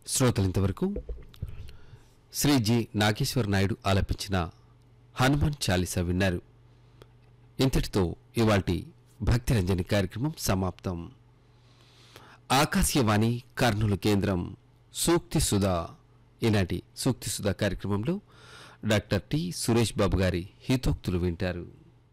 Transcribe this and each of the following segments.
శ్రోతలింతవరకు Shri G Nageswara Naidu ఆలపించిన హనుమాన్ చాలీసా విన్నారు ఇంతటితో ఇవాల్టి భక్తిరంజని కార్యక్రమం సమాప్తం ఆకాశవాణి కర్నూలు కేంద్రం సూక్తి సుధా ఈనాటి సూక్తి సుధా కార్యక్రమంలో డాక్టర్ టి సురేష్ బాబు గారి హితోక్తులు వింటారు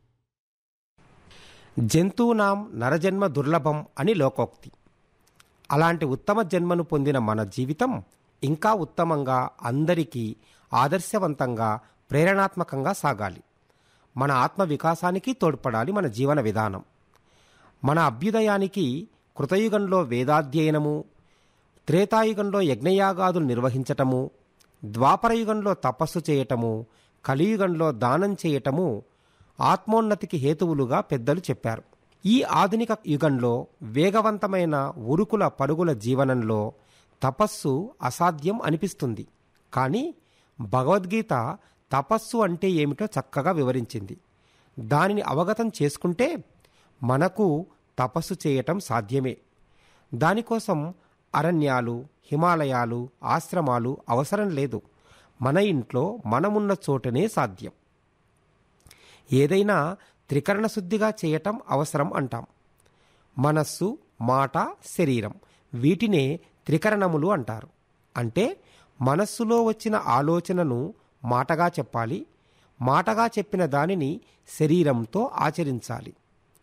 జంతువునాం నరజన్మ దుర్లభం అని లోకోక్తి అలాంటి ఉత్తమ జన్మను పొందిన మన జీవితం ఇంకా ఉత్తమంగా అందరికీ ఆదర్శవంతంగా ప్రేరణాత్మకంగా సాగాలి మన ఆత్మ వికాసానికి తోడ్పడాలి మన జీవన విధానం మన అభ్యుదయానికి కృతయుగంలో వేదాధ్యయనము త్రేతాయుగంలో యజ్ఞయాగాదులు నిర్వహించటము ద్వాపరయుగంలో తపస్సు చేయటము కలియుగంలో దానం చేయటము ఆత్మోన్నతికి హేతువులుగా పెద్దలు చెప్పారు ఈ ఆధునిక యుగంలో వేగవంతమైన ఉరుకుల పరుగుల జీవనంలో తపస్సు అసాధ్యం అనిపిస్తుంది కానీ భగవద్గీత తపస్సు అంటే ఏమిటో చక్కగా వివరించింది దానిని అవగతం చేసుకుంటే మనకు తపస్సు చేయటం సాధ్యమే దానికోసం అరణ్యాలు హిమాలయాలు ఆశ్రమాలు అవసరం లేదు మన ఇంట్లో మనమున్న చోటనే సాధ్యం ఏదైనా త్రికరణ శుద్ధిగా చేయటం అవసరం అంటాం మనస్సు మాట శరీరం వీటినే త్రికరణములు అంటారు అంటే మనస్సులో వచ్చిన ఆలోచనను మాటగా చెప్పాలి మాటగా చెప్పిన దానిని శరీరంతో ఆచరించాలి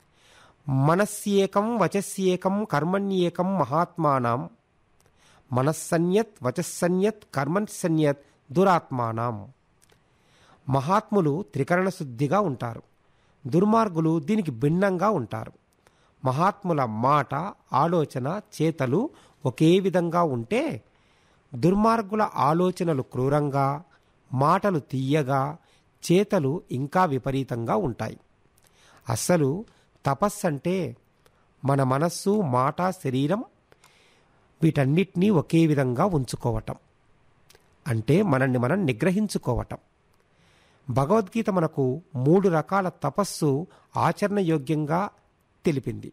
మనస్యేకం వచస్యేకం కర్మణ్యేకం మహాత్మానాం మనస్సన్యత్ వచస్సన్యత్ కర్మసన్యత్ దురాత్మానాం మహాత్ములు త్రికరణ శుద్ధిగా ఉంటారు దుర్మార్గులు దీనికి భిన్నంగా ఉంటారు మహాత్ముల మాట ఆలోచన చేతలు ఒకే విధంగా ఉంటే దుర్మార్గుల ఆలోచనలు క్రూరంగా మాటలు తీయగా చేతలు ఇంకా విపరీతంగా ఉంటాయి అస్సలు తపస్సంటే మన మనస్సు మాట శరీరం వీటన్నిటినీ ఒకే విధంగా ఉంచుకోవటం అంటే మనల్ని మనం నిగ్రహించుకోవటం భగవద్గీత మనకు మూడు రకాల తపస్సు ఆచరణయోగ్యంగా తెలిపింది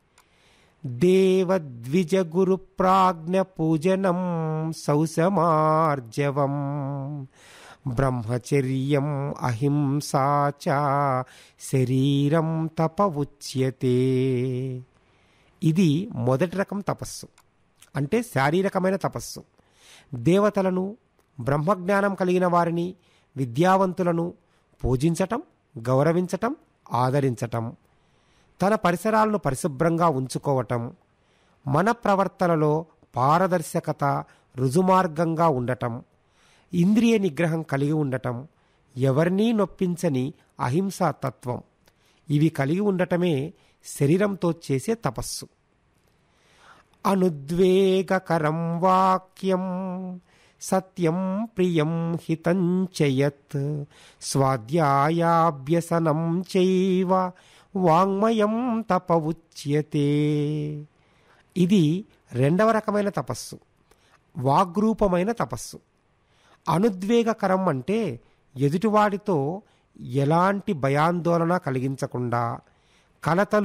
దేవద్విజ గురు ప్రాజ్ఞ పూజనం సౌసమార్జవం బ్రహ్మచర్యం అహింసా చ శరీరం తప ఉచ్యతే ఇది మొదటి రకం తపస్సు అంటే శారీరకమైన తపస్సు దేవతలను బ్రహ్మజ్ఞానం కలిగిన వారిని విద్యావంతులను పూజించటం గౌరవించటం ఆదరించటం తన పరిసరాలను పరిశుభ్రంగా ఉంచుకోవటం మన ప్రవర్తనలో పారదర్శకత రుజుమార్గంగా ఉండటం ఇంద్రియ నిగ్రహం కలిగి ఉండటం ఎవరినీ నొప్పించని అహింసా తత్వం ఇవి కలిగి ఉండటమే శరీరంతో చేసే తపస్సు అనుద్వేగకరం వాక్యం సత్యం ప్రియం హితం చయత్ స్వాధ్యాయాభ్యసనం చైవ వాంగ్మయం తప ఉచ్యతే ఇది రెండవ రకమైన తపస్సు వాగ్రూపమైన తపస్సు అనుద్వేగకరం అంటే ఎదుటివాడితో ఎలాంటి భయాందోళన కలిగించకుండా కలతలు